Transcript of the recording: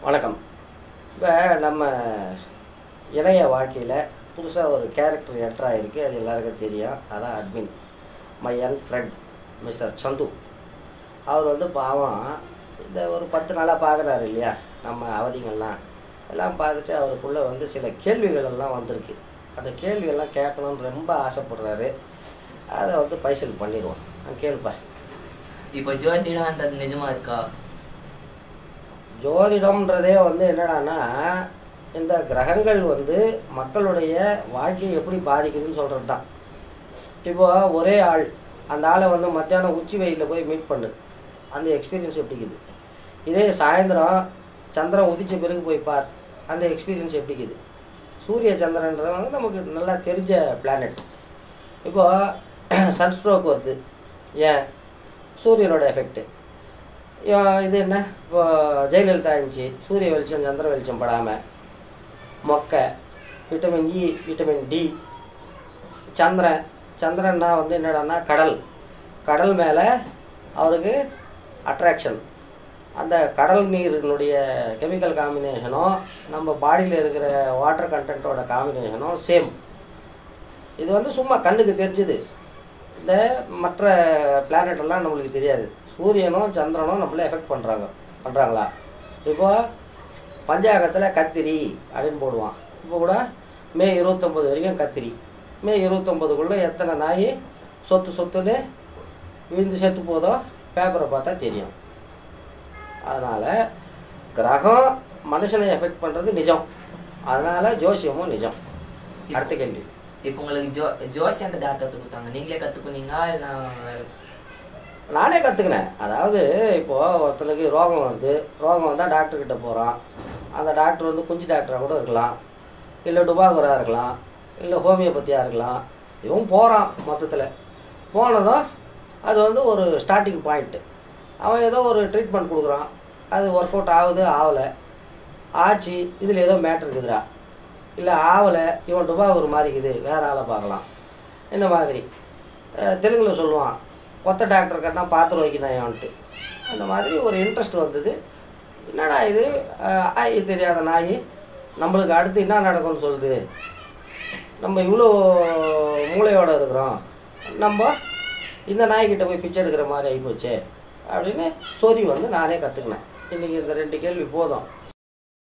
வணக்கம் இப்போ நம்ம இணைய வாழ்க்கையில் புதுசாக ஒரு கேரக்டர் என்ட்ராக இருக்குது அது எல்லாருக்கும் தெரியும் அதான் admin my young friend mister Santhu அவர் வந்து பாவம் இந்த ஒரு பத்து நாளாக பார்க்குறாரு இல்லையா நம்ம அவதிங்கள்லாம் எல்லாம் பார்த்துட்டு அவருக்குள்ளே வந்து சில கேள்விகள் எல்லாம் வந்திருக்கு அந்த கேள்வியெல்லாம் கேட்கணும்னு ரொம்ப ஆசைப்படுறாரு அதை வந்து பைசல் பண்ணிடுவோம் கேள்ப்பா இப்போ ஜோதிடம்ன்றது நிஜமா இருக்கா ஜோதிடம்ன்றதே வந்து என்னடான்னா இந்த கிரகங்கள் வந்து மக்களுடைய வாழ்க்கையை எப்படி பாதிக்குதுன்னு சொல்கிறது தான் இப்போ ஒரே ஆள் அந்த ஆளை வந்து மத்தியானம் உச்சி வெயிலில் போய் மீட் பண்ணு அந்த எக்ஸ்பீரியன்ஸ் எப்படிக்குது இதே சாயந்தரம் சந்திரன் உதிச்ச பிறகு போய் பார் அந்த எக்ஸ்பீரியன்ஸ் எப்படிக்குது சூரிய சந்திரன்றது வந்து நமக்கு நல்லா தெரிஞ்ச பிளானட் இப்போது சன்ஸ்ட்ரோக் வருது ஏன் சூரியனோட எஃபெக்ட்டு இது என்ன இப்போ ஜெயலலிதா இருந்துச்சு சூரிய வெளிச்சம் சந்திர வெளிச்சம் படாமல் மொக்கை விட்டமின் இ விட்டமின் டி சந்திரன் சந்திரன்னா வந்து என்னடான்னா கடல் கடல் மேலே அவருக்கு அட்ராக்ஷன் அந்த கடல் நீரினுடைய கெமிக்கல் காம்பினேஷனும் நம்ம பாடியில் இருக்கிற வாட்டர் கண்டென்ட்டோட காம்பினேஷனும் சேம் இது வந்து சும்மா கண்ணுக்கு தெரிஞ்சுது இந்த மற்ற பிளானட் எல்லாம் நம்மளுக்கு தெரியாது சூரியனும் சந்திரனும் நம்மள எஃபெக்ட் பண்ணுறாங்க பண்ணுறாங்களா இப்போ பஞ்சாங்கத்தில் கத்திரி அப்படின்னு போடுவான் இப்போ கூட மே இருபத்தொம்பது வரைக்கும் கத்திரி மே இருபத்தொம்பதுக்குள்ளே எத்தனை நாய் சொத்து சொத்துன்னு விழுந்து செத்து போதோ பேப்பரை பார்த்தா தெரியும் அதனால் கிரகம் மனுஷனை எஃபெக்ட் பண்ணுறது நிஜம் அதனால் ஜோசியமும் நிஜம் அடுத்த கேள்வி இப்போ உங்களுக்கு ஜோ ஜோசியன்றது யார் கற்றுக் கொடுத்தாங்க நீங்களே கற்றுக்குனீங்களா இல்லை நான் வேற நானே கற்றுக்கினேன் அதாவது இப்போது ஒருத்தனுக்கு ரோகம் வருது ரோகம் வந்தால் டாக்டர்கிட்ட போகிறான் அந்த டாக்டர் வந்து குஞ்சு டாக்டராக கூட இருக்கலாம் இல்லை டுபாகுராக இருக்கலாம் இல்லை ஹோமியோபதியாக இருக்கலாம் இவன் போகிறான் மொத்தத்தில் போனதும் அது வந்து ஒரு ஸ்டார்டிங் பாயிண்ட்டு அவன் ஏதோ ஒரு ட்ரீட்மெண்ட் கொடுக்குறான் அது ஒர்க் அவுட் ஆகுது ஆகலை ஆச்சு இதில் ஏதோ மேட்ரு இருக்குதுடா இல்லை ஆவலை இவன் டுபாகூர் மாறிக்குது வேற ஆளை பார்க்கலாம் இந்த மாதிரி அஹ் தெலுங்குல சொல்லுவான் கொத்த டாக்டர் கட்டினா பாத்திரம் வைக்கணும் அந்த மாதிரி ஒரு இன்ட்ரெஸ்ட் வந்தது என்னடா இது அஹ் ஆய் தெரியாத நாய் நம்மளுக்கு அடுத்து என்ன நடக்கும்னு சொல்லுது நம்ம இவ்வளோ மூளையோட இருக்கிறோம் நம்ம இந்த நாய்கிட்ட போய் பிச்சை எடுக்கிற மாதிரி ஆகிப்போச்சே அப்படின்னு சொறி வந்து நானே கற்றுக்கினேன் இன்றைக்கி இந்த ரெண்டு கேள்வி போதும்